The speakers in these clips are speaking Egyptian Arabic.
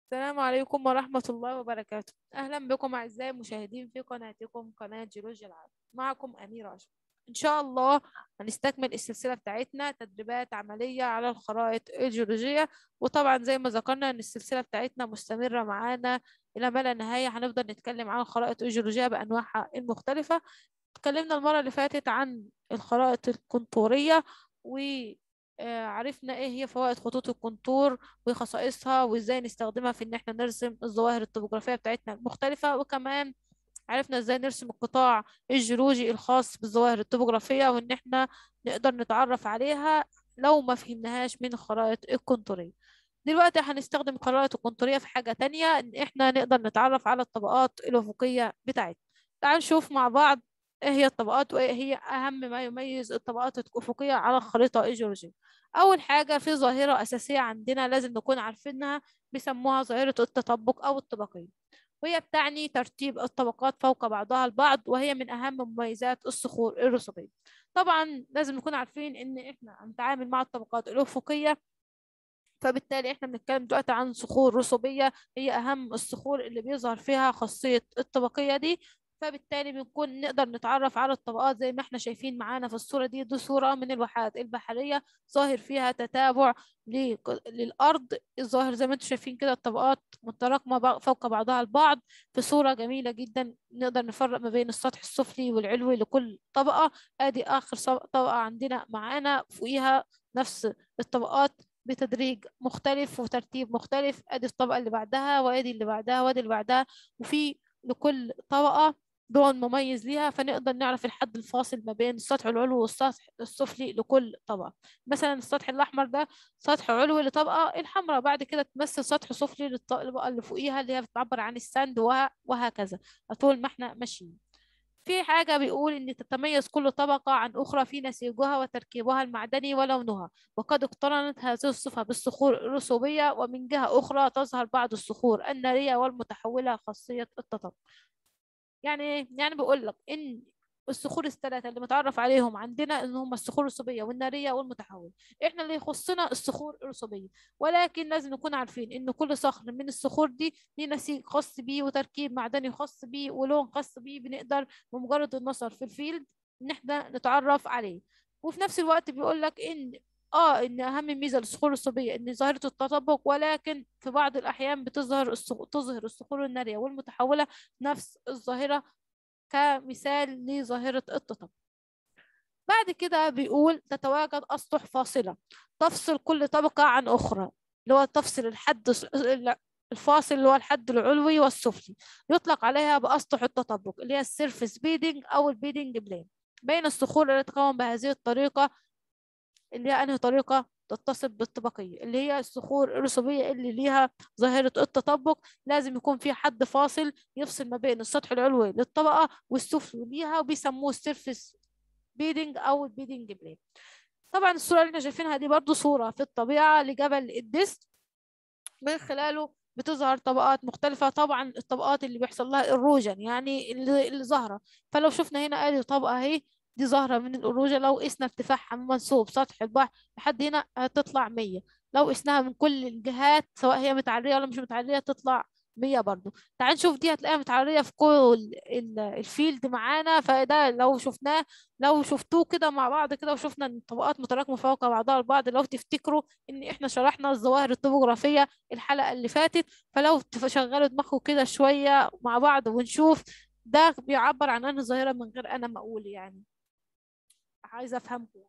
السلام عليكم ورحمة الله وبركاته أهلا بكم أعزائي المشاهدين في قناتكم قناة جيولوجيا العالم معكم أميرة أشرف إن شاء الله هنستكمل السلسلة بتاعتنا تدريبات عملية على الخرائط الجيولوجية وطبعا زي ما ذكرنا إن السلسلة بتاعتنا مستمرة معانا إلى ما لا نهاية هنفضل نتكلم عن الخرائط الجيولوجية بأنواعها المختلفة اتكلمنا المرة اللي فاتت عن الخرائط الكونتورية و آه، عرفنا ايه هي فوائد خطوط الكونتور وخصائصها وازاي نستخدمها في ان احنا نرسم الظواهر الطبوغرافية بتاعتنا المختلفة وكمان عرفنا ازاي نرسم القطاع الجيولوجي الخاص بالظواهر الطبوغرافية وان احنا نقدر نتعرف عليها لو ما فهمناهاش من الخرائط الكونتورية دلوقتي هنستخدم الخرائط الكونتورية في حاجة تانية ان احنا نقدر نتعرف على الطبقات الأفقية بتاعتنا تعالوا نشوف مع بعض ايه هي الطبقات وايه هي اهم ما يميز الطبقات الأفقية على الخريطة الجيولوجية أول حاجة في ظاهرة أساسية عندنا لازم نكون عارفينها بيسموها ظاهرة التطبق أو الطبقية وهي بتعني ترتيب الطبقات فوق بعضها البعض وهي من أهم مميزات الصخور الرسوبية طبعا لازم نكون عارفين إن إحنا هنتعامل مع الطبقات الأفقية فبالتالي احنا بنتكلم دلوقتي عن صخور رسوبية هي أهم الصخور اللي بيظهر فيها خاصية الطبقية دي فبالتالي بنكون نقدر نتعرف على الطبقات زي ما احنا شايفين معانا في الصورة دي دي صورة من الواحات البحرية ظاهر فيها تتابع للأرض الظاهر زي ما انتم شايفين كده الطبقات متراكمة فوق بعضها البعض في صورة جميلة جدا نقدر نفرق ما بين السطح السفلي والعلوي لكل طبقة ادي آخر طبقة عندنا معانا فوقيها نفس الطبقات بتدريج مختلف وترتيب مختلف ادي الطبقة اللي بعدها وادي اللي بعدها وادي اللي بعدها وفي لكل طبقة لون مميز ليها فنقدر نعرف الحد الفاصل ما بين السطح العلوي والسطح السفلي لكل طبقة مثلا السطح الأحمر ده سطح علوي لطبقة الحمراء بعد كده تمثل سطح سفلي للطبقة اللي فوقيها اللي هي بتعبر عن الساند وهكذا طول ما احنا ماشيين في حاجة بيقول إن تتميز كل طبقة عن أخرى في نسيجها وتركيبها المعدني ولونها وقد اقترنت هذه الصفة بالصخور الرسوبية ومن جهة أخرى تظهر بعض الصخور النارية والمتحولة خاصية التطبق يعني ايه يعني بيقول لك ان الصخور الثلاثة اللي متعرف عليهم عندنا ان هم الصخور الرسوبية والنارية والمتحول احنا اللي يخصنا الصخور الرسوبية ولكن لازم نكون عارفين ان كل صخر من الصخور دي ليه نسيج خاص بيه وتركيب معدني خاص بيه ولون خاص بيه بنقدر بمجرد النظر في الفيلد ان احنا نتعرف عليه وفي نفس الوقت بيقول لك ان اه ان اهم ميزه للصخور الرسوبيه ان ظاهره التطابق ولكن في بعض الاحيان بتظهر الصخور تظهر الصخور الناريه والمتحوله نفس الظاهره كمثال لظاهره التطابق بعد كده بيقول تتواجد اسطح فاصله تفصل كل طبقه عن اخرى اللي هو تفصل الحد الفاصل اللي هو الحد العلوي والسفلي يطلق عليها بأسطح التطابق اللي هي السيرفس بيدنج أو البيدنج بلين بين الصخور التي تتكون بهذه الطريقة اللي هي أنهي طريقة تتصل بالطبقية اللي هي الصخور الرسوبية اللي ليها ظاهرة التطبق لازم يكون في حد فاصل يفصل ما بين السطح العلوي للطبقة والسفلي ليها وبيسموه السيرفس بيدنج أو البيدنج بلين طبعا الصورة اللي احنا شايفينها دي برضو صورة في الطبيعة لجبل الدست من خلاله بتظهر طبقات مختلفة طبعا الطبقات اللي بيحصل لها اروجن يعني اللي, اللي ظاهرة فلو شفنا هنا ادي طبقة اهي دي ظاهرة من الأروجة لو قسنا ارتفاعها من منسوب سطح البحر لحد هنا هتطلع مية لو قسناها من كل الجهات سواء هي متعرية ولا مش متعرية تطلع مية برضو تعال نشوف دي هتلاقيها متعرية في كل الفيلد معانا فده لو شفناه لو شفتوه كده مع بعض كده وشفنا ان الطبقات متراكمة فوق بعضها البعض لو تفتكروا ان احنا شرحنا الظواهر الطبوغرافية الحلقة اللي فاتت فلو تشغلوا دماغكم كده شوية مع بعض ونشوف ده بيعبر عن انهي ظاهرة من غير انا ما اقول يعني عايزة أفهمكم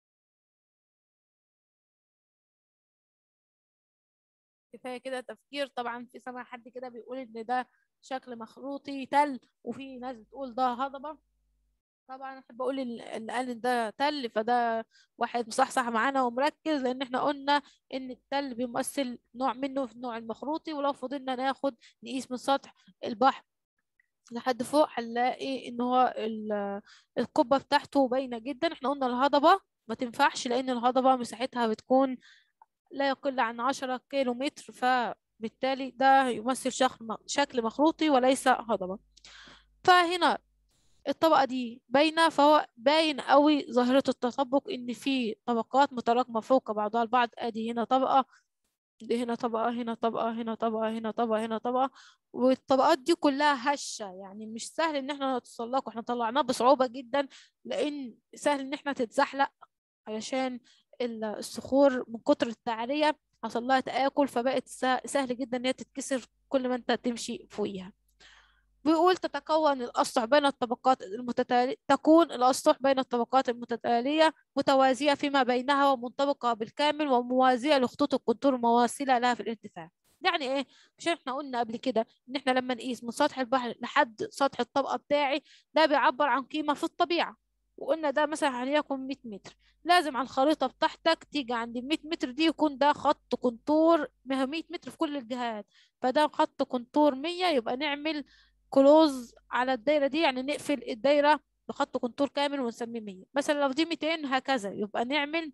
كفاية كده تفكير طبعا في سمع حد كده بيقول إن ده شكل مخروطي تل وفي ناس بتقول ده هضبة طبعا احب اقول اللي قال ان ده تل فده واحد مصحصح معانا ومركز لان احنا قلنا ان التل بيمثل نوع منه في النوع المخروطي ولو فضلنا ناخد نقيس من سطح البحر لحد فوق هنلاقي ان هو القبة بتاعته باينة جدا احنا قلنا الهضبة ما تنفعش لان الهضبة مساحتها بتكون لا يقل عن عشرة كيلو متر فبالتالي ده يمثل شكل مخروطي وليس هضبة فهنا الطبقة دي باينة فهو باين قوي ظاهرة التطبق ان في طبقات متراكمة فوق بعضها البعض ادي هنا طبقة دي هنا طبقة هنا طبقة هنا طبقة هنا طبقة هنا طبقة والطبقات دي كلها هشة يعني مش سهل ان احنا نتسلقه احنا طلعناه بصعوبة جدا لان سهل ان احنا تتزحلق علشان ال- الصخور من كتر التعرية حصل لها تآكل فبقت سه- سهل جدا ان هي تتكسر كل ما انت تمشي فوقيها بيقول تتكون الأسطح بين الطبقات المتتالية تكون الأسطح بين الطبقات المتتالية متوازية فيما بينها ومنطبقة بالكامل وموازية لخطوط الكونتور مواصلة لها في الارتفاع يعني ايه مش احنا قلنا قبل كده ان احنا لما نقيس من سطح البحر لحد سطح الطبقة بتاعي ده بيعبر عن قيمة في الطبيعة وقلنا ده مثلا هليكن 100 متر لازم على الخريطة بتاعتك تيجي عند ال 100 متر دي يكون ده خط كونتور 100 متر في كل الجهات فده خط كونتور 100 يبقى نعمل كلوز على الدايرة دي يعني نقفل الدايرة بخط كونتور كامل ونسميه 100 مثلا لو دي 200 هكذا يبقى نعمل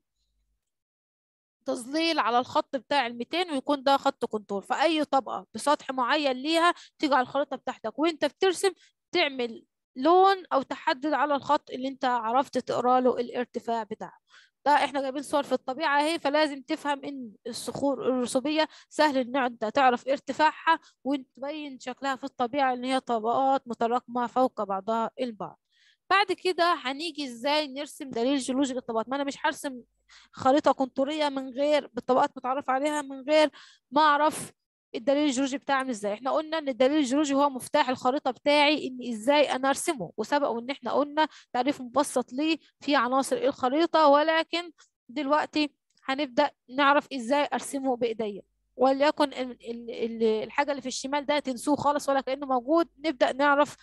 تظليل على الخط بتاع ال 200 ويكون ده خط كونتور فأي طبقة بسطح معين ليها تيجي على الخريطة بتاعتك وانت بترسم تعمل لون او تحدد على الخط اللي انت عرفت تقرا له الارتفاع بتاعه ده احنا جايبين صور في الطبيعة اهي فلازم تفهم ان الصخور الرسوبية سهل ان انت تعرف ارتفاعها وتبين شكلها في الطبيعة ان هي طبقات متراكمة فوق بعضها البعض بعد كده هنيجي ازاي نرسم دليل جيولوجي للطبقات ما انا مش هرسم خريطة كونتورية من غير بالطبقات متعرف عليها من غير ما اعرف الدليل الجيولوجي بتاعي عامل ازاي احنا قلنا ان الدليل الجيولوجي هو مفتاح الخريطة بتاعي ان ازاي انا ارسمه وسبق وان احنا قلنا تعريف مبسط ليه في عناصر الخريطة ولكن دلوقتي هنبدأ نعرف ازاي ارسمه بايديا وليكن ال- ال- ال- الحاجة اللي في الشمال ده تنسوه خالص ولا كأنه موجود نبدأ نعرف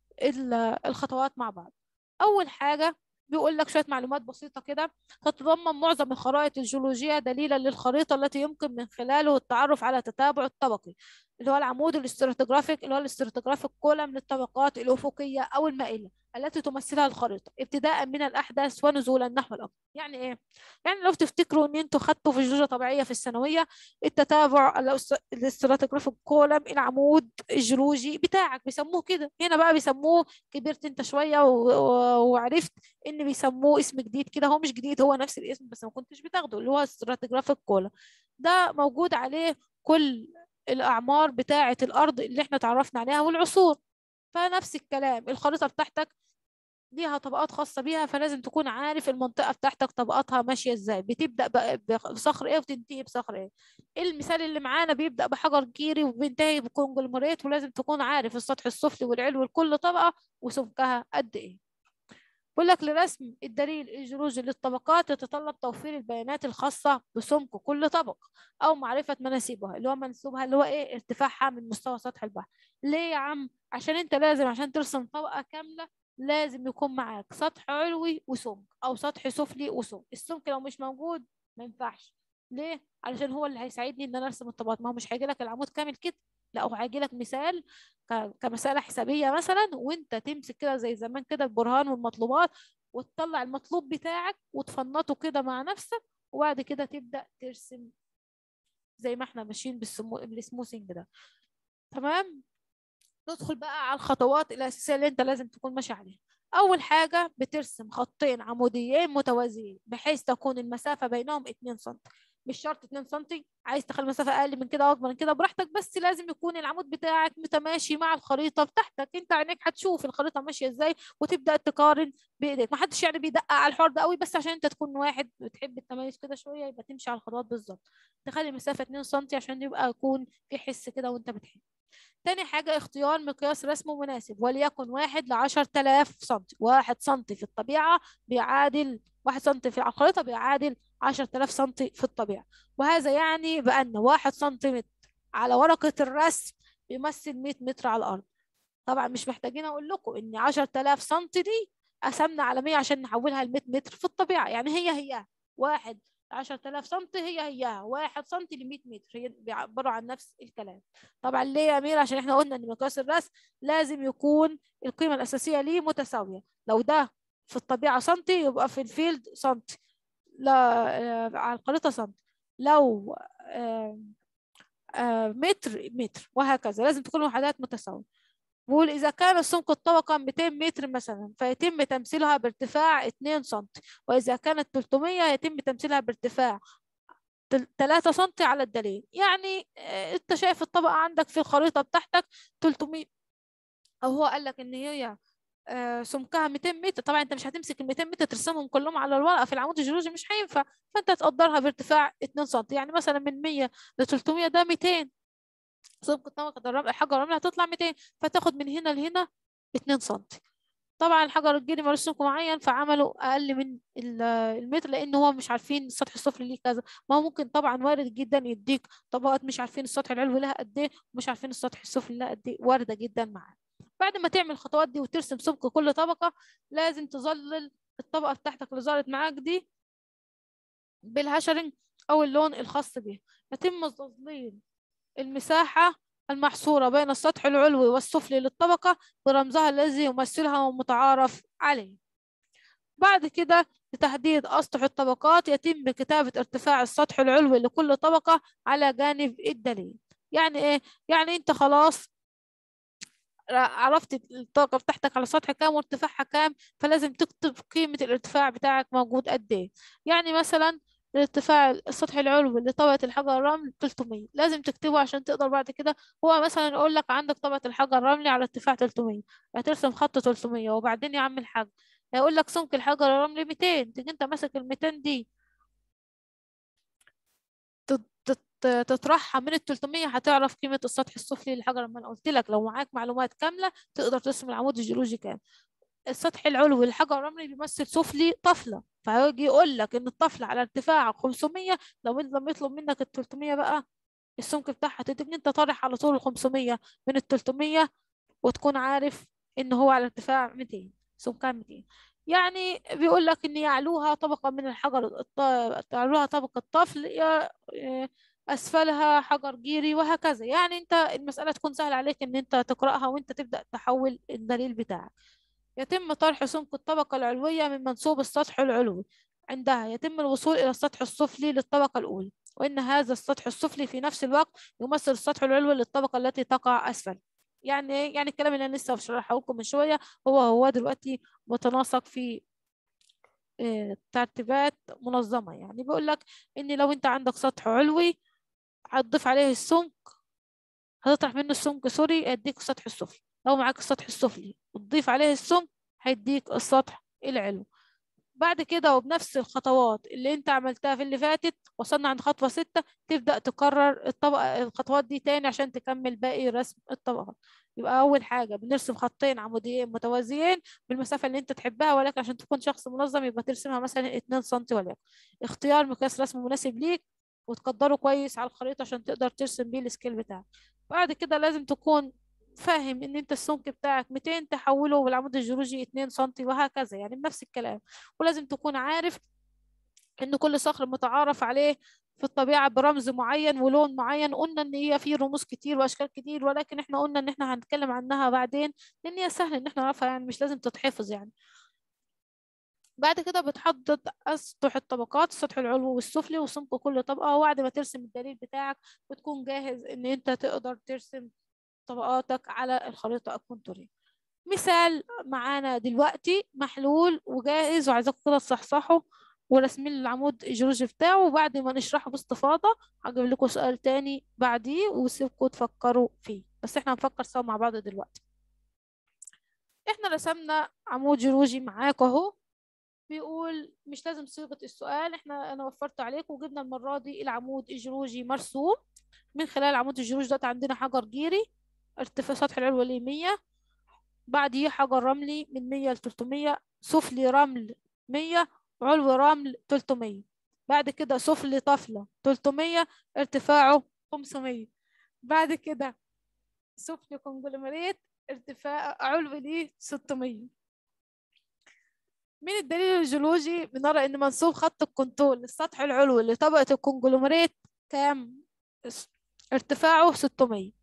ال- الخطوات مع بعض أول حاجة بيقول لك شوية معلومات بسيطة كده تتضمن معظم الخرائط الجيولوجية دليلا للخريطة التي يمكن من خلاله التعرف على تتابع الطبقي اللي هو العمود الاستراتيجرافيك اللي هو الاستراتيجرافيك كولم للطبقات الأفقية أو المائلة التي تمثلها الخريطة ابتداء من الأحداث ونزولا نحو الأقصى يعني إيه؟ يعني لو تفتكروا إن أنتوا خدتوا في الجيولوجيا الطبيعية في الثانوية التتابع الاس- الاستراتيجرافيك كولم العمود الجيولوجي بتاعك بيسموه كده هنا بقى بيسموه كبرت انت شوية و- و- وعرفت ان بيسموه اسم جديد كده هو مش جديد هو نفس الاسم بس ما كنتش بتاخده اللي هو استراتيجرافيك كولم ده موجود عليه كل الأعمار بتاعة الأرض اللي احنا تعرفنا عليها والعصور فنفس الكلام الخريطة بتاعتك ليها طبقات خاصة بيها فلازم تكون عارف المنطقة بتاعتك طبقاتها ماشية ازاي بتبدأ ب- بصخر ايه وتنتهي بصخر ايه المثال اللي معانا بيبدأ بحجر جيري وبينتهي بكونجلوميرات ولازم تكون عارف السطح السفلي والعلوي لكل طبقة وسمكها قد ايه بيقول لك لرسم الدليل الجيولوجي للطبقات يتطلب توفير البيانات الخاصة بسمك كل طبقة أو معرفة مناسيبها اللي هو منسوبها اللي هو إيه ارتفاعها من مستوى سطح البحر ليه يا عم عشان أنت لازم عشان ترسم طبقة كاملة لازم يكون معاك سطح علوي وسمك أو سطح سفلي وسمك السمك لو مش موجود ما ينفعش ليه علشان هو اللي هيساعدني ان انا ارسم الطبقات ما هو مش هيجي لك العمود كامل كده لا هو هيجي لك مثال ك- كمسألة حسابية مثلا وانت تمسك كده زي زمان كده البرهان والمطلوبات وتطلع المطلوب بتاعك وتفنطه كده مع نفسك وبعد كده تبدأ ترسم زي ما احنا ماشيين بالسمو... بالسموثينج ده تمام ندخل بقى على الخطوات الأساسية اللي انت لازم تكون ماشي عليها أول حاجة بترسم خطين عموديين متوازيين بحيث تكون المسافة بينهم 2 سم مش شرط 2 سم عايز تخلي المسافة أقل من كده أو أكبر من كده براحتك بس لازم يكون العمود بتاعك متماشي مع الخريطة بتاعتك أنت عينيك هتشوف الخريطة ماشية إزاي وتبدأ تقارن بإيديك محدش يعني بيدقق على الحوار ده قوي بس عشان أنت تكون واحد بتحب التميز كده شوية يبقى تمشي على الخطوات بالظبط تخلي المسافة 2 سم عشان يبقى يكون في حس كده وأنت بتحب تاني حاجة اختيار مقياس رسم مناسب وليكن واحد لعشر تلاف سنتي واحد سنتي في الطبيعة بيعادل واحد سنتي في على الخريطة بيعادل عشر تلاف سنتي في الطبيعة وهذا يعني بأن واحد سنتيمتر على ورقة الرسم بيمثل 100 متر على الأرض طبعا مش محتاجين أقول لكم إن 10000 سنتي دي قسمنا على 100 عشان نحولها ل 100 متر في الطبيعة يعني هي هي واحد 10000 سنتي هي هيها واحد سنتي ل 100 متر هي بيعبروا عن نفس الكلام طبعا ليه يا أمير عشان احنا قلنا إن مقياس الرسم لازم يكون القيمة الأساسية ليه متساوية لو ده في الطبيعة سنتي يبقى في الفيلد سنتي لا آه، على الخريطة سنتي لو آه، آه، متر متر وهكذا لازم تكون الوحدات متساوية بقول إذا كان سمك الطبقة 200 متر مثلا فيتم تمثيلها بارتفاع 2 سم وإذا كانت 300 يتم تمثيلها بارتفاع 3 سم على الدليل يعني آه، انت شايف الطبقة عندك في الخريطة بتاعتك 300 او هو قال لك ان هي آه، سمكها 200 متر طبعا انت مش هتمسك ال 200 متر ترسمهم كلهم على الورقه في العمود الجيولوجي مش هينفع فانت تقدرها بارتفاع 2 سم يعني مثلا من 100 ل 300 ده 200 سمك طبقه الرمل الحجر الرملي هتطلع 200 فتاخد من هنا لهنا 2 سم طبعا الحجر الجيري ملوش سمك معين فعملوا اقل من ال- المتر لان هو مش عارفين السطح السفلي ليه كذا ما هو ممكن طبعا وارد جدا يديك طبقات مش عارفين السطح العلوي لها قد ايه ومش عارفين السطح السفلي لها قد ايه وارده جدا معانا بعد ما تعمل الخطوات دي وترسم سمك كل طبقه لازم تظلل الطبقه بتاعتك اللي ظهرت معاك دي بالهاشرنج او اللون الخاص بيها يتم تظليل المساحه المحصورة بين السطح العلوي والسفلي للطبقة برمزها الذي يمثلها ومتعارف عليه بعد كده لتحديد أسطح الطبقات يتم كتابة ارتفاع السطح العلوي لكل طبقة على جانب الدليل يعني إيه؟ يعني أنت خلاص عرفت الطاقة بتاعتك على سطح كام وارتفاعها كام فلازم تكتب قيمة الارتفاع بتاعك موجود قد ايه يعني مثلا الارتفاع السطح العلوي لطبقة الحجر الرمل 300 لازم تكتبه عشان تقدر بعد كده هو مثلا يقول لك عندك طبقة الحجر الرملي على ارتفاع 300 هترسم خط 300 وبعدين يا عم الحاج هيقول لك سمك الحجر الرملي 200 تيجي انت ماسك ال 200 دي تت- تت- تطرحها من ال 300 هتعرف قيمة السطح السفلي للحجر لما انا قلت لك لو معاك معلومات كاملة تقدر ترسم العمود الجيولوجي كام السطح العلوي للحجر الرملي بيمثل سفلي طفلة فهيجي يقول لك ان الطفلة على ارتفاع 500 لو انت لما يطلب منك ال 300 بقى السمك بتاعها تديك انت طارح على طول ال 500 من ال 300 وتكون عارف ان هو على ارتفاع 200 سمكها 200 يعني بيقول لك ان يعلوها طبقة من الحجر الط- يعلوها طبقة طفل يا- إيه، اسفلها حجر جيري وهكذا يعني انت المسألة تكون سهلة عليك ان انت تقرأها وانت تبدأ تحول الدليل بتاعك يتم طرح سمك الطبقة العلوية من منسوب السطح العلوي عندها يتم الوصول إلى السطح السفلي للطبقة الأولى وإن هذا السطح السفلي في نفس الوقت يمثل السطح العلوي للطبقة التي تقع أسفل يعني إيه؟ يعني الكلام اللي أنا لسه بشرحه لكم من شوية هو هو دلوقتي متناسق في آه، ترتيبات منظمة يعني بيقول لك إن لو أنت عندك سطح علوي هتضيف عليه السمك هتطرح منه السمك سوري هيديك السطح السفلي لو معاك السطح السفلي وتضيف عليه السمك هيديك السطح العلوي بعد كده وبنفس الخطوات اللي انت عملتها في اللي فاتت وصلنا عند خطوة ستة تبدأ تكرر الطبقة الخطوات دي تاني عشان تكمل باقي رسم الطبقات يبقى أول حاجة بنرسم خطين عموديين متوازيين بالمسافة اللي انت تحبها ولكن عشان تكون شخص منظم يبقى ترسمها مثلا 2 سم وليكن اختيار مقياس رسم مناسب ليك وتقدره كويس على الخريطة عشان تقدر ترسم بيه السكيل بتاعك بعد كده لازم تكون فاهم ان انت السمك بتاعك 200 تحوله بالعمود الجيولوجي 2 سم وهكذا يعني بنفس الكلام ولازم تكون عارف ان كل صخر متعارف عليه في الطبيعة برمز معين ولون معين قلنا ان هي في رموز كتير واشكال كتير ولكن احنا قلنا ان احنا هنتكلم عنها بعدين لان هي سهل ان احنا نعرفها يعني مش لازم تتحفظ يعني بعد كده بتحدد أسطح الطبقات السطح العلوي والسفلي وسمك كل طبقة وبعد ما ترسم الدليل بتاعك بتكون جاهز ان انت تقدر ترسم طبقاتك على الخريطة الكونتورية مثال معانا دلوقتي محلول وجاهز وعايزاكم كده تصحصحوا ورسمين العمود الجيولوجي بتاعه وبعد ما نشرحه باستفاضة هجيب لكم سؤال تاني بعديه وسيبكم تفكروا فيه بس احنا هنفكر سوا مع بعض دلوقتي احنا رسمنا عمود جيولوجي معاك اهو بيقول مش لازم صيغة السؤال احنا انا وفرت عليكم وجبنا المرة دي العمود الجيولوجي مرسوم من خلال العمود الجيولوجي ده عندنا حجر جيري ارتفاع سطح العلوي ليه 100 بعديه حجر رملي من 100 ل 300 سفلي رمل 100 علوي رمل 300 بعد كده سفلي طفلة 300 ارتفاعه 500 بعد كده سفلي كونجلوميريت ارتفاع علوي ليه 600 من الدليل الجيولوجي بنرى ان منسوب خط الكونتور للسطح العلوي لطبقة الكونجلوميريت كام ارتفاعه 600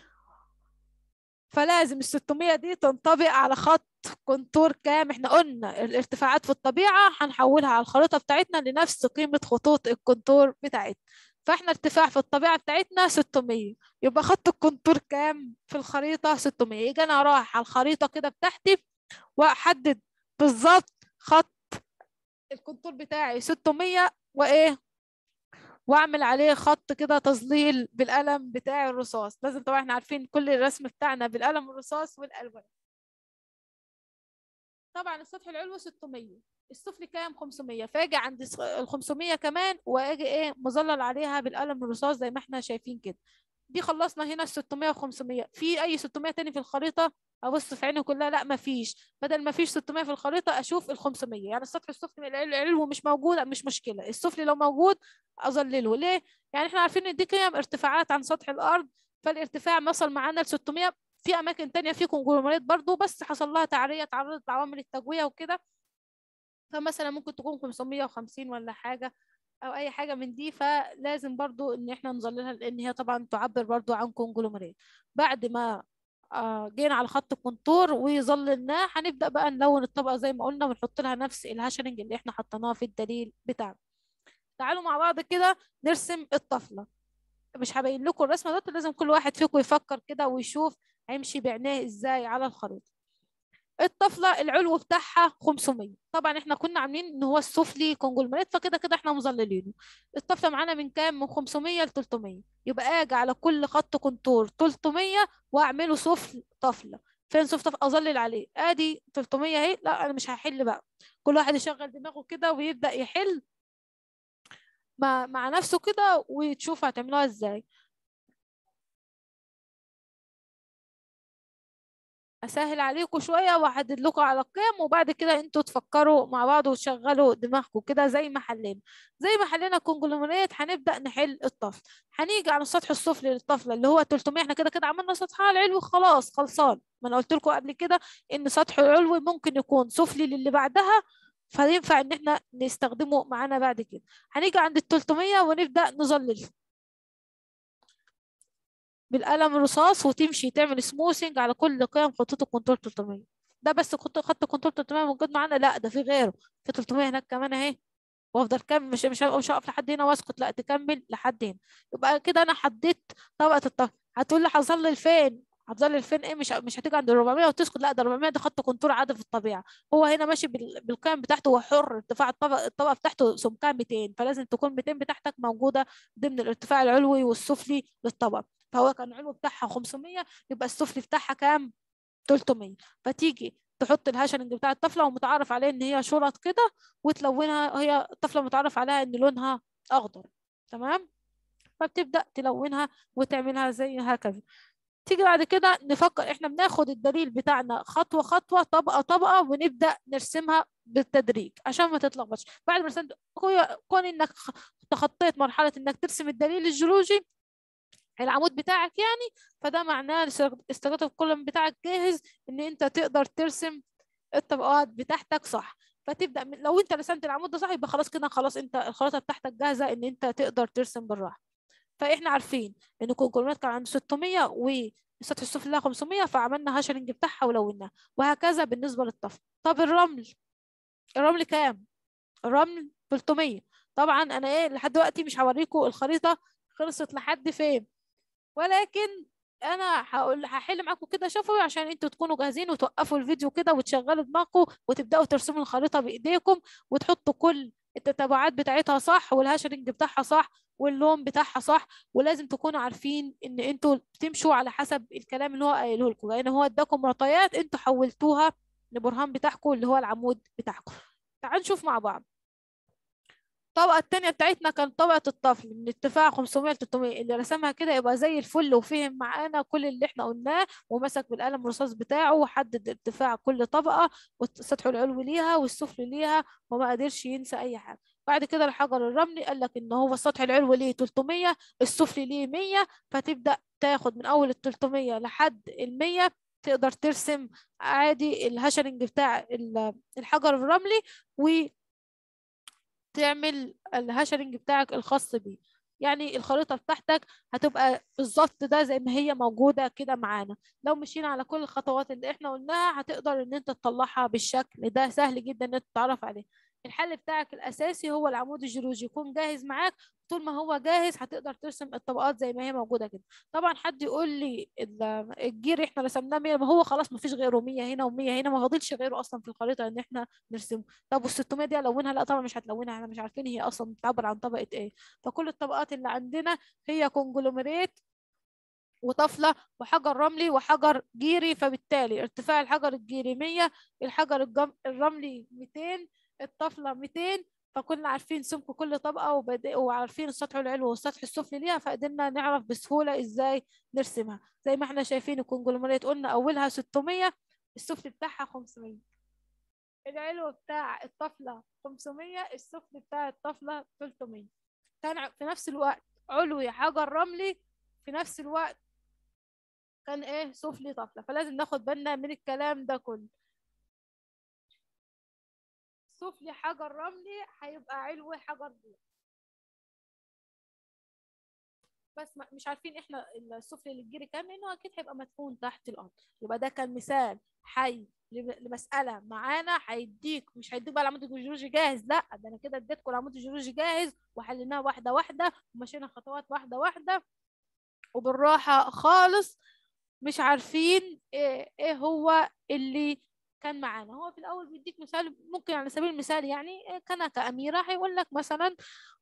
فلازم ال 600 دي تنطبق على خط كونتور كام احنا قلنا الارتفاعات في الطبيعة هنحولها على الخريطة بتاعتنا لنفس قيمة خطوط الكونتور بتاعتنا فاحنا ارتفاع في الطبيعة بتاعتنا 600 يبقى خط الكونتور كام في الخريطة 600 يجي انا رايح على الخريطة كده بتاعتي واحدد بالظبط خط الكونتور بتاعي 600 وايه واعمل عليه خط كده تظليل بالقلم بتاع الرصاص لازم طبعا احنا عارفين كل الرسم بتاعنا بالقلم الرصاص والالوان طبعا السطح العلوي 600 السفلي كام 500 فاجي عند ال 500 كمان واجي ايه مظلل عليها بالقلم الرصاص زي ما احنا شايفين كده دي خلصنا هنا ال 600 و 500 في اي 600 تاني في الخريطه ابص في عيني كلها لا ما فيش بدل ما فيش 600 في الخريطه اشوف ال 500 يعني السطح السفلي العلوي مش موجود مش مشكله السفلي لو موجود اظلله ليه يعني احنا عارفين ان دي قيم ارتفاعات عن سطح الارض فالارتفاع وصل معانا ل 600 في اماكن تانية في كونجلوميرات برضو بس حصل لها تعريه تعرضت لعوامل التجويه وكده فمثلا ممكن تكون 550 ولا حاجه او اي حاجه من دي فلازم برضو ان احنا نظللها لان هي طبعا تعبر برضو عن كونجلوميرات بعد ما آه جينا على خط الكونتور وظللناه هنبدا بقى نلون الطبقه زي ما قلنا ونحط لها نفس الهاشرنج اللي احنا حطيناه في الدليل بتاعنا تعالوا مع بعض كده نرسم الطفله مش هبين لكم الرسمه دي لازم كل واحد فيكم يفكر كده ويشوف هيمشي بعينيه ازاي على الخريطه الطفله العلو بتاعها 500 طبعا احنا كنا عاملين ان هو السفلي كونجلمرات فكده كده احنا مظللينه الطفله معانا من كام من 500 ل 300 يبقى اجي على كل خط كونتور 300 واعمله سفل طفله فين سفل طفل اظلل عليه ادي 300 اهي لا انا مش هحل بقى كل واحد يشغل دماغه كده ويبدا يحل مع مع نفسه كده وتشوف هتعملوها ازاي اسهل عليكم شويه واحدد لكم على القيم وبعد كده انتوا تفكروا مع بعض وتشغلوا دماغكم كده زي ما حلينا زي ما حلينا الكونجلوميرات هنبدا نحل الطفل هنيجي على السطح السفلي للطفله اللي هو 300 احنا كده كده عملنا سطحها العلوي خلاص خلصان ما انا قلت لكم قبل كده ان سطح العلوي ممكن يكون سفلي للي بعدها فينفع ان احنا نستخدمه معانا بعد كده هنيجي عند ال 300 ونبدا نظلله بالقلم الرصاص وتمشي تعمل سموثنج على كل قيم خطوط الكنترول 300 ده بس خط خط الكنترول 300 موجود معانا لا ده في غيره في 300 هناك كمان اهي وافضل كمل مش مش مش هقف لحد هنا واسكت لا تكمل لحد هنا يبقى كده انا حددت طبقه الطفل هتقول لي هظلل فين هتظلل فين ايه مش مش هتيجي عند ال 400 وتسكت لا ده 400 ده خط كنترول عادي في الطبيعه هو هنا ماشي بالقيم بتاعته هو حر ارتفاع الطبقه الطبقه بتاعته سمكها 200 فلازم تكون 200 بتاعتك موجوده ضمن الارتفاع العلوي والسفلي للطبقه فهو كان العلو بتاعها 500 يبقى السفلي بتاعها كام 300 فتيجي تحط الهاشنج بتاع الطفله ومتعرف عليه ان هي شرط كده وتلونها هي الطفله متعرف عليها ان لونها اخضر تمام فبتبدا تلونها وتعملها زي هكذا تيجي بعد كده نفكر احنا بناخد الدليل بتاعنا خطوه خطوه طبقه طبقه ونبدا نرسمها بالتدريج عشان ما تتلخبطش بعد ما رسمت كون انك تخطيت مرحله انك ترسم الدليل الجيولوجي العمود بتاعك يعني فده معناه استخدام القلم بتاعك جاهز ان انت تقدر ترسم الطبقات بتاعتك صح فتبدا لو انت رسمت العمود ده صح يبقى خلاص كده خلاص انت الخريطه بتاعتك جاهزه ان انت تقدر ترسم بالراحه فاحنا عارفين ان الكونكولمات كان عنده 600 والسطح السفلي لها 500 فعملنا هاشرنج بتاعها ولوناها وهكذا بالنسبه للطفل طب الرمل الرمل كام الرمل 300 طبعا انا ايه لحد دلوقتي مش هوريكم الخريطه خلصت لحد فين ولكن انا هقول هحل معاكم كده شفوي عشان انتوا تكونوا جاهزين وتوقفوا الفيديو كده وتشغلوا دماغكم وتبداوا ترسموا الخريطه بايديكم وتحطوا كل التتابعات بتاعتها صح والهاشرنج بتاعها صح واللون بتاعها صح ولازم تكونوا عارفين ان انتوا بتمشوا على حسب الكلام اللي هو قايله لكم لان هو اداكم معطيات انتوا حولتوها لبرهان بتاعكم اللي هو العمود بتاعكم تعالوا نشوف مع بعض الطبقة التانية بتاعتنا كانت طبقة الطفل من ارتفاع 500 ل 300 اللي رسمها كده يبقى زي الفل وفهم معانا كل اللي احنا قلناه ومسك بالقلم الرصاص بتاعه وحدد ارتفاع كل طبقة والسطح العلوي ليها والسفلي ليها وما قدرش ينسى أي حاجة بعد كده الحجر الرملي قال لك ان هو السطح العلوي ليه 300 السفلي ليه 100 فتبدأ تاخد من أول ال 300 لحد ال 100 تقدر ترسم عادي الهاشرنج بتاع الحجر الرملي و تعمل الهاشرنج بتاعك الخاص بيه يعني الخريطة بتاعتك هتبقى بالظبط ده زي ما هي موجودة كده معانا لو مشينا على كل الخطوات اللي احنا قلناها هتقدر ان انت تطلعها بالشكل ده سهل جدا ان انت تتعرف عليه الحل بتاعك الاساسي هو العمود الجيولوجي يكون جاهز معاك طول ما هو جاهز هتقدر ترسم الطبقات زي ما هي موجوده كده طبعا حد يقول لي ال- الجير احنا رسمناه 100 ما هو خلاص ما فيش غيره 100 هنا و100 هنا ما فاضلش غيره اصلا في الخريطه ان احنا نرسمه طب وال600 دي الونها لا طبعا مش هتلونها احنا مش عارفين هي اصلا بتعبر عن طبقه ايه فكل الطبقات اللي عندنا هي كونجلوميريت وطفلة وحجر رملي وحجر جيري فبالتالي ارتفاع الحجر الجيري 100 الحجر الجم... الرملي 200 الطفلة 200 فكنا عارفين سمك كل طبقة وبد... وعارفين السطح العلوي والسطح السفلي ليها فقدرنا نعرف بسهولة ازاي نرسمها زي ما احنا شايفين الكونجلوميريت قلنا اولها 600 السفلي بتاعها 500 العلو بتاع الطفلة 500 السفلي بتاع الطفلة 300 كان في نفس الوقت علوي حجر رملي في نفس الوقت كان ايه سفلي طفلة فلازم ناخد بالنا من الكلام ده كله سفلي حجر رملي هيبقى علوي حجر بيض بس ما مش عارفين احنا السفلي للجيري كام لانه اكيد هيبقى مدفون تحت الارض يبقى ده كان مثال حي لمساله معانا هيديك مش هيديك بقى العمود الجيولوجي جاهز لا ده انا كده اديتكم العمود الجيولوجي جاهز وحليناه واحده واحده ومشينا خطوات واحده واحده وبالراحه خالص مش عارفين ايه, إيه هو اللي كان معانا هو في الاول بيديك مثال ممكن على سبيل المثال يعني كان كأميرة هيقول لك مثلا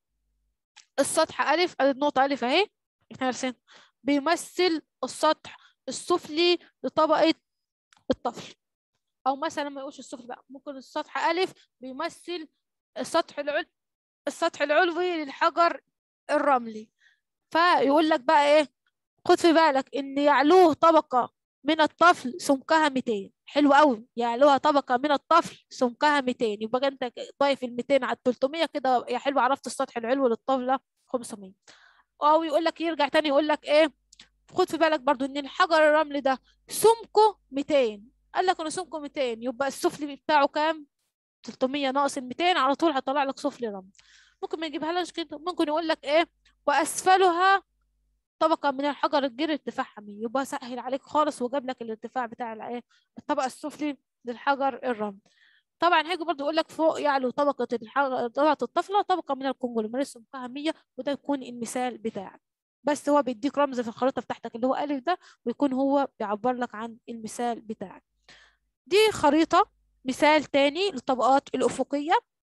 السطح ألف النقطة ألف أهي احنا رسمنا بيمثل السطح السفلي لطبقة الطفل أو مثلا ما يقولش السفلي بقى ممكن السطح ألف بيمثل السطح العلوي السطح العلوي للحجر الرملي فيقول لك بقى ايه خد في بالك ان يعلوه طبقة من الطفل سمكها 200 حلو قوي يعلوها طبقة من الطفل سمكها 200 يبقى انت ضايف ال 200 على 300 كده يا حلو عرفت السطح العلوي للطفلة 500 او يقول لك يرجع تاني يقول لك ايه خد في بالك برضو ان الحجر الرمل ده سمكه 200 قال لك انه سمكه 200 يبقى السفلي بتاعه كام 300 ناقص ال 200 على طول هيطلع لك سفلي رمل ممكن ما يجيبها لكش كده ممكن يقول لك ايه واسفلها طبقة من الحجر الجيري ارتفاعها 100 يبقى سهل عليك خالص وجاب لك الارتفاع بتاع الايه الطبقة السفلي للحجر الرمل طبعا هيجي برضه يقول لك فوق يعلو طبقة الحجر طبقة الطفلة طبقة من الكونجلوميريت سمكها 100 وده يكون المثال بتاعك بس هو بيديك رمز في الخريطة بتاعتك اللي هو ألف ده ويكون هو بيعبر لك عن المثال بتاعك دي خريطة مثال تاني للطبقات الأفقية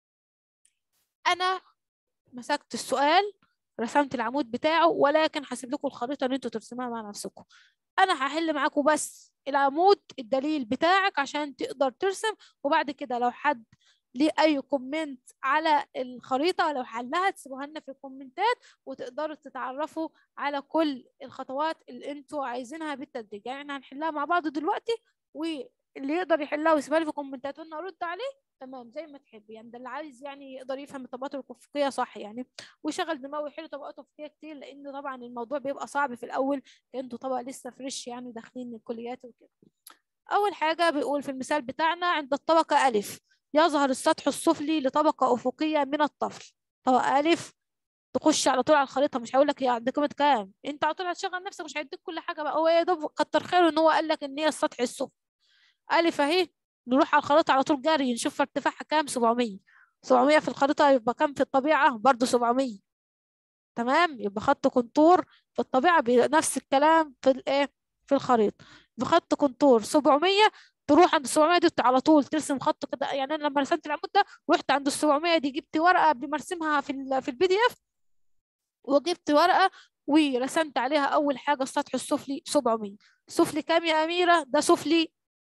أنا مسكت السؤال رسمت العمود بتاعه ولكن هسيب لكم الخريطة ان انتوا ترسموها مع نفسكم انا هحل معاكم بس العمود الدليل بتاعك عشان تقدر ترسم وبعد كده لو حد ليه اي كومنت على الخريطة لو حلها تسيبوها لنا في الكومنتات وتقدروا تتعرفوا على كل الخطوات اللي انتوا عايزينها بالتدريج يعني احنا هنحلها مع بعض دلوقتي واللي يقدر يحلها ويسيبها لي في الكومنتات وانا ارد عليه تمام زي ما تحب يعني ده اللي عايز يعني يقدر يفهم الطبقات الافقيه صح يعني ويشغل دماغه ويحل طبقات افقيه كتير لان طبعا الموضوع بيبقى صعب في الاول انتوا طبقه لسه فريش يعني داخلين الكليات وكده اول حاجه بيقول في المثال بتاعنا عند الطبقه الف يظهر السطح السفلي لطبقه افقيه من الطفل طبقه الف تخش على طول على الخريطه مش هيقول لك هي عند قيمه كام انت على طول هتشغل نفسك مش هيديك كل حاجه بقى هو يا دوب كتر خيره ان هو قال لك ان هي السطح السفلي الف اهي نروح على الخريطة على طول جري نشوف ارتفاعها كام 700 700 في الخريطة يبقى كام في الطبيعة برضو 700 تمام يبقى خط كونتور في الطبيعة بنفس الكلام في الايه في الخريطة بخط كونتور 700 تروح عند ال 700 دي على طول ترسم خط كده يعني انا لما رسمت العمود ده رحت عند ال 700 دي جبت ورقة قبل ما ارسمها في ال في البي دي اف وجبت ورقة ورسمت عليها اول حاجة السطح السفلي 700 سفلي كام يا أميرة ده سفلي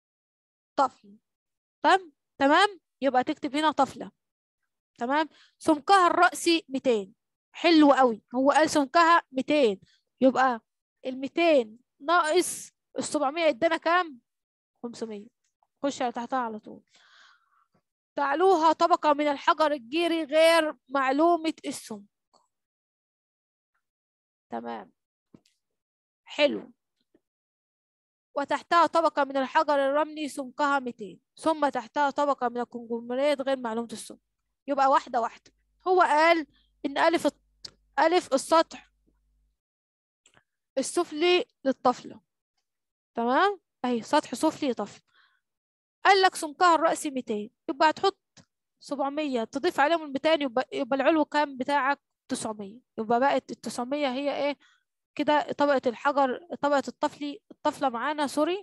طفل تمام تمام يبقى تكتب هنا طفلة تمام سمكها الرأسي 200 حلو قوي هو قال سمكها 200 يبقى ال 200 ناقص ال 700 ادانا كام 500 خش على تحتها على طول تعلوها طبقة من الحجر الجيري غير معلومة السمك تمام حلو وتحتها طبقة من الحجر الرملي سمكها 200 ثم تحتها طبقة من الكونجلوميرات غير معلومة السمك يبقى واحدة واحدة هو قال إن ألف ألف السطح السفلي للطفلة تمام أهي سطح سفلي طفل قال لك سمكها الرأسي 200 يبقى هتحط 700 تضيف عليهم ال 200 يبقى يبقى العلو كام بتاعك 900 يبقى بقت ال 900 هي ايه كده طبقة الحجر طبقة الطفلي الطفلة معانا سوري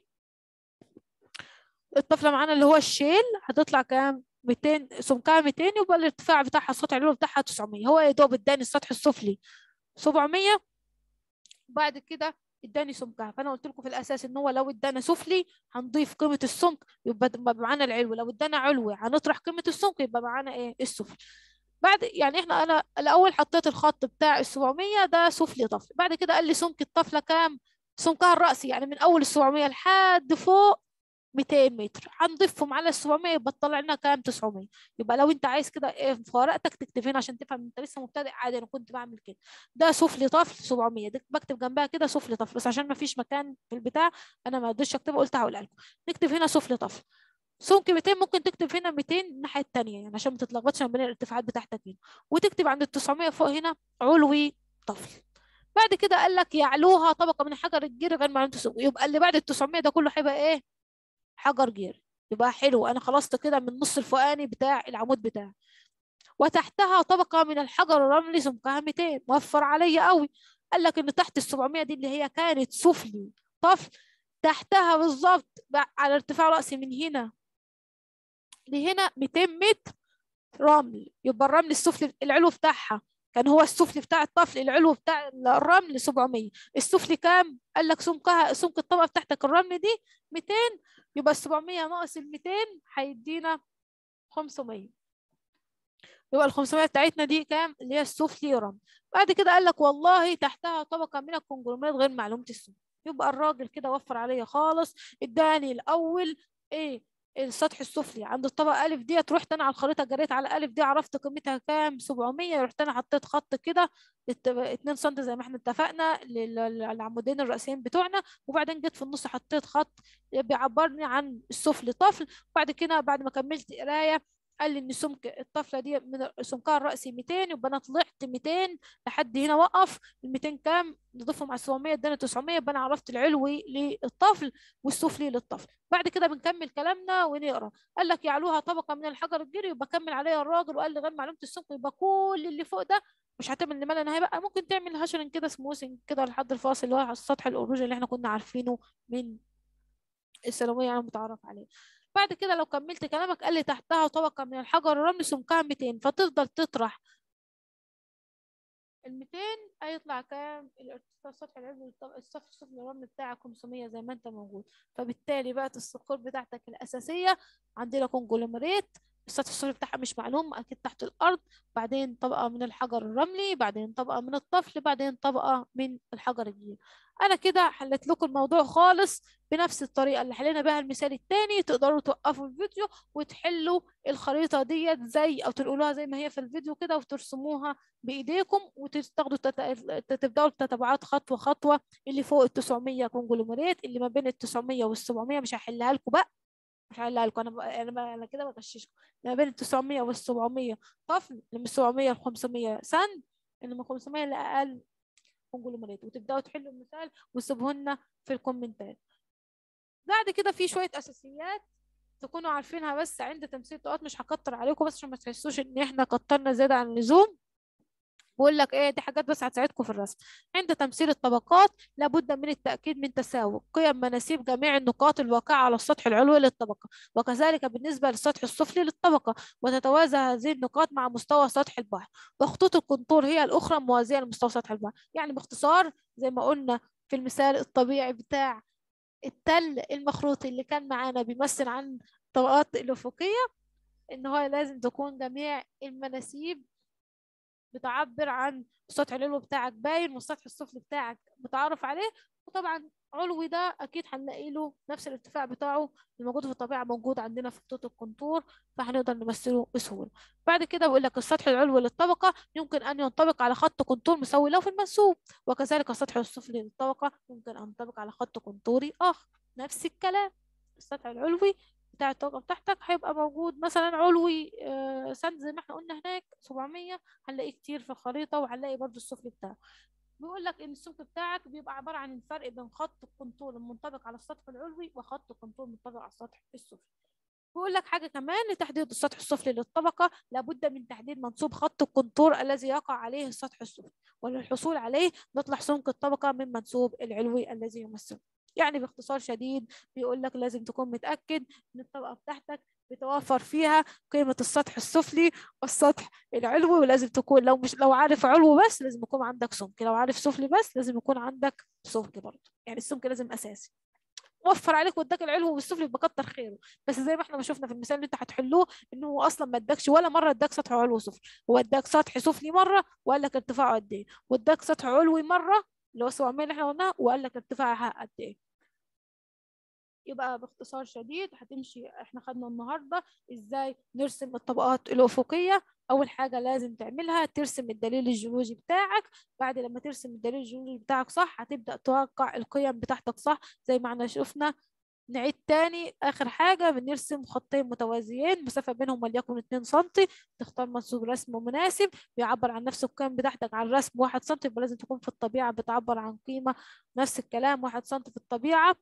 الطفلة معانا اللي هو الشيل هتطلع كام 200 سمكها 200 يبقى الارتفاع بتاعها السطح العلوي بتاعها 900 هو يا دوب اداني السطح السفلي 700 بعد كده اداني سمكها فانا قلت لكم في الاساس ان هو لو ادانا سفلي هنضيف قيمه السمك يبقى يبقى معانا العلوي لو ادانا علوي هنطرح قيمه السمك يبقى معانا ايه السفلي بعد يعني احنا انا الاول حطيت الخط بتاع ال 700 ده سفلي طفل بعد كده قال لي سمك الطفله كام سمكها الرأسي يعني من اول ال 700 لحد فوق 200 متر هنضيفهم على ال 700 يبقى تطلع لنا كام 900 يبقى لو انت عايز كده ايه في ورقتك تكتب هنا عشان تفهم انت لسه مبتدئ عادي انا كنت بعمل كده ده سفلي طفل 700 ده بكتب جنبها كده سفلي طفل بس عشان ما فيش مكان في البتاع انا ما قدرتش اكتبه قلت هقولها لكم نكتب هنا سفلي طفل سمك 200 ممكن تكتب هنا 200 الناحيه الثانيه يعني عشان ما تتلخبطش ما بين الارتفاعات بتاعتك هنا وتكتب عند ال 900 فوق هنا علوي طفل بعد كده قال لك يعلوها طبقه من حجر الجير غير معلومه السمك يبقى اللي بعد ال 900 ده كله هيبقى ايه حجر جير يبقى حلو انا خلصت كده من النص الفوقاني بتاع العمود بتاعي وتحتها طبقه من الحجر الرملي سمكها 200 موفر عليا قوي قال لك ان تحت ال 700 دي اللي هي كانت سفلي طفل تحتها بالظبط على ارتفاع راسي من هنا لهنا 200 متر رمل يبقى الرمل السفلي العلو بتاعها كان هو السفلي بتاع الطفل العلو بتاع الرمل 700 السفلي كام قال لك سمكها سمك الطبقه بتاعتك الرمل دي 200 يبقى 700 ناقص ال 200 هيدينا 500 يبقى ال 500 بتاعتنا دي كام اللي هي السفلي رمل بعد كده قال لك والله تحتها طبقه من الكونجلوميرات غير معلومه السمك يبقى الراجل كده وفر عليا خالص اداني الاول ايه السطح السفلي عند الطبقة ألف ديت رحت أنا على الخريطة جريت على ألف دي عرفت قيمتها كام 700 رحت أنا حطيت خط كده 2 سم زي ما احنا اتفقنا للعمودين الرئيسيين بتوعنا وبعدين جيت في النص حطيت خط بيعبرني عن السفلي طفل وبعد كده بعد ما كملت قراية قال لي ان سمك الطفله دي من سمكها الرأسي 200 يبقى انا طلعت 200 لحد هنا وقف ال 200 كام نضيفهم على 700 ادانا 900 يبقى انا عرفت العلوي للطفل والسفلي للطفل بعد كده بنكمل كلامنا ونقرا قال لك يعلوها طبقه من الحجر الجيري يبقى كمل عليها الراجل وقال لي غير معلومه السمك يبقى كل اللي فوق ده مش هتعمل لما نهايه بقى ممكن تعمل هاشرنج كده سموثنج كده لحد الفاصل اللي هو على السطح الاوروجي اللي احنا كنا عارفينه من الثانويه يعني متعرف عليه بعد كده لو كملت كلامك قال لي تحتها طبقة من الحجر الرملي سمكها 200 فتفضل تطرح ال 200 هيطلع كام الارتفاع السطح العلوي السطح السفلي الرمل بتاعك 500 زي ما انت موجود فبالتالي بقت الصخور بتاعتك الأساسية عندنا كونجلوميريت السطح السفلي بتاعها مش معلوم اكيد تحت الارض بعدين طبقه من الحجر الرملي بعدين طبقه من الطفل بعدين طبقه من الحجر الجيري انا كده حلت لكم الموضوع خالص بنفس الطريقه اللي حلينا بها المثال الثاني تقدروا توقفوا الفيديو وتحلوا الخريطه ديت زي او تنقلوها زي ما هي في الفيديو كده وترسموها بايديكم وتاخدوا تبداوا التتبعات خطوه خطوه اللي فوق ال 900 كونجلوميريت اللي ما بين ال 900 وال 700 مش هحلها لكم بقى مش هحلها لكم انا بقى انا بقى انا كده بغششكم ما بين ال 900 وال 700 طفل اللي من 700 ل 500 سند اللي من 500 لاقل كونجلوميريت وتبداوا تحلوا المثال وتسيبوه لنا في الكومنتات بعد كده في شويه اساسيات تكونوا عارفينها بس عند تمثيل الطاقات مش هكتر عليكم بس عشان ما تحسوش ان احنا كترنا زياده عن اللزوم بقول لك ايه دي حاجات بس هتساعدكم في الرسم عند تمثيل الطبقات لابد من التأكيد من تساوي قيم مناسيب جميع النقاط الواقعة على السطح العلوي للطبقة وكذلك بالنسبة للسطح السفلي للطبقة وتتوازى هذه النقاط مع مستوى سطح البحر وخطوط الكونتور هي الأخرى موازية لمستوى سطح البحر يعني باختصار زي ما قلنا في المثال الطبيعي بتاع التل المخروطي اللي كان معانا بيمثل عن الطبقات الأفقية إن هو لازم تكون جميع المناسيب بتعبر عن السطح العلوي بتاعك باين والسطح السفلي بتاعك متعرف عليه وطبعا علوي ده اكيد هنلاقي له نفس الارتفاع بتاعه الموجود في الطبيعه موجود عندنا في خطوط الكونتور فهنقدر نمثله بسهوله بعد كده بقول لك السطح العلوي للطبقه يمكن ان ينطبق على خط كونتور مساوي له في المنسوب وكذلك السطح السفلي للطبقه يمكن ان ينطبق على خط كونتوري اخر نفس الكلام السطح العلوي بتاع الطاقة بتاعتك هيبقى موجود مثلا علوي آه سند زي ما احنا قلنا هناك 700 هنلاقيه كتير في الخريطة وهنلاقي برضو السفلي بتاعه بيقول لك ان السمك بتاعك بيبقى عبارة عن الفرق بين خط الكنترول المنطبق على السطح العلوي وخط الكنترول المنطبق على السطح السفلي بيقول لك حاجة كمان لتحديد السطح السفلي للطبقة لابد من تحديد منسوب خط الكونتور الذي يقع عليه السطح السفلي وللحصول عليه نطلع سمك الطبقة من منسوب العلوي الذي يمثله يعني باختصار شديد بيقول لك لازم تكون متأكد ان الطبقة بتاعتك بتوفر فيها قيمة السطح السفلي والسطح العلوي ولازم تكون لو مش لو عارف علو بس لازم يكون عندك سمك لو عارف سفلي بس لازم يكون عندك سمك برضه يعني السمك لازم أساسي وفر عليك واداك العلو والسفلي بكتر خيره بس زي ما احنا ما شفنا في المثال اللي انت هتحلوه انه هو اصلا ما اداكش ولا مره اداك سطح علوي وسفلي هو اداك سطح سفلي مره وقال لك ارتفاعه قد ايه واداك سطح علوي مره اللي هو 700 اللي احنا قلناه وقال لك ارتفاعها قد ايه يبقى باختصار شديد هتمشي احنا خدنا النهارده ازاي نرسم الطبقات الافقيه اول حاجه لازم تعملها ترسم الدليل الجيولوجي بتاعك بعد لما ترسم الدليل الجيولوجي بتاعك صح هتبدا توقع القيم بتاعتك صح زي ما احنا شفنا نعيد تاني اخر حاجه بنرسم خطين متوازيين المسافه بينهم وليكن 2 سم تختار منسوب رسم مناسب بيعبر عن نفس القيم بتاعتك عن الرسم 1 سم يبقى لازم تكون في الطبيعه بتعبر عن قيمه نفس الكلام 1 سم في الطبيعه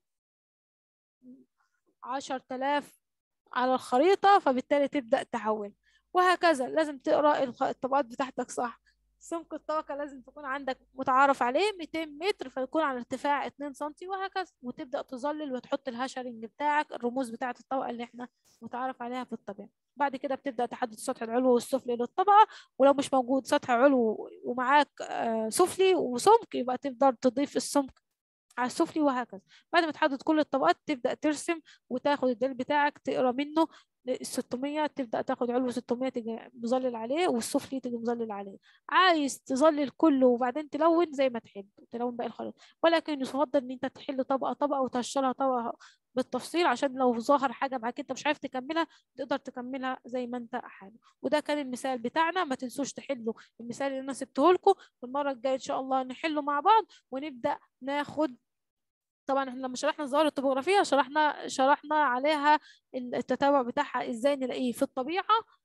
عشر تلاف على الخريطة فبالتالي تبدأ تحول وهكذا لازم تقرأ الطبقات بتاعتك صح سمك الطبقة لازم تكون عندك متعارف عليه 200 متر فيكون على ارتفاع 2 سم وهكذا وتبدأ تظلل وتحط الهاشرنج بتاعك الرموز بتاعة الطبقة اللي احنا متعارف عليها في الطبيعة بعد كده بتبدأ تحدد السطح العلوي والسفلي للطبقة ولو مش موجود سطح علو ومعاك سفلي وسمك يبقى تقدر تضيف السمك على السفلي وهكذا بعد ما تحدد كل الطبقات تبدأ ترسم وتاخد الدليل بتاعك تقرا منه ال 600 تبدأ تاخد علو 600 تيجي مظلل عليه والسفلي تيجي مظلل عليه عايز تظلل كله وبعدين تلون زي ما تحب تلون باقي الخريطة ولكن يفضل ان انت تحل طبقة طبقة وتهشرها طبقة بالتفصيل عشان لو ظهر حاجة معاك انت مش عارف تكملها تقدر تكملها زي ما انت حابب وده كان المثال بتاعنا ما تنسوش تحلوا المثال اللي انا سبته لكم والمرة الجاية ان شاء الله نحله مع بعض ونبدأ ناخد طبعا احنا لما شرحنا الظواهر الطبوغرافية شرحنا شرحنا عليها التتابع بتاعها ازاي نلاقيه في الطبيعة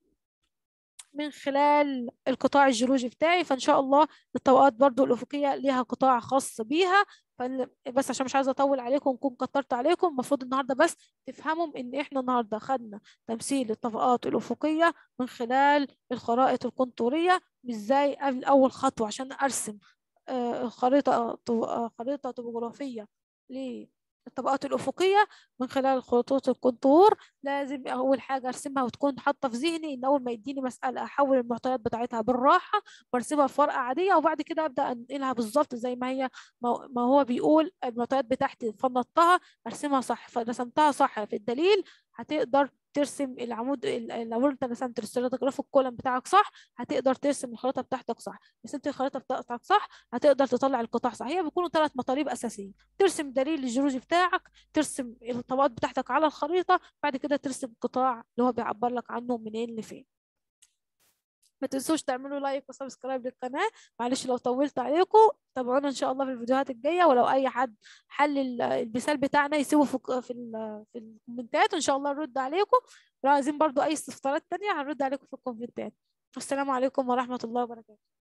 من خلال القطاع الجيولوجي بتاعي فان شاء الله الطبقات برضو الافقيه ليها قطاع خاص بيها بس عشان مش عايزه اطول عليكم ونكون كترت عليكم المفروض النهارده بس تفهموا ان احنا النهارده خدنا تمثيل الطبقات الافقيه من خلال الخرائط الكونتوريه ازاي قبل اول خطوه عشان ارسم خريطه خريطه طبوغرافيه للطبقات الأفقية من خلال خطوط الكونتور لازم أول حاجة أرسمها وتكون حاطة في ذهني إن أول ما يديني مسألة أحول المعطيات بتاعتها بالراحة وأرسمها في ورقة عادية وبعد كده أبدأ أنقلها بالظبط زي ما هي ما هو بيقول المعطيات بتاعتي فنطتها أرسمها صح فرسمتها صح في الدليل هتقدر ترسم العمود لو انت رسمت الاستراتيجراف الكولم بتاعك صح هتقدر ترسم الخريطه بتاعتك صح رسمت الخريطه بتاعتك صح هتقدر تطلع القطاع صح هي بيكونوا ثلاث مطالب اساسيه ترسم دليل الجيولوجي بتاعك ترسم الطبقات بتاعتك على الخريطه بعد كده ترسم القطاع اللي هو بيعبر لك عنه منين لفين ما تنسوش تعملوا لايك وسبسكرايب للقناة معلش لو طولت عليكم تابعونا ان شاء الله في الفيديوهات الجاية ولو اي حد حل المثال بتاعنا يسيبه في في, في الكومنتات وان شاء الله نرد عليكم لو عايزين برضو اي استفسارات تانية هنرد عليكم في الكومنتات السلام عليكم ورحمة الله وبركاته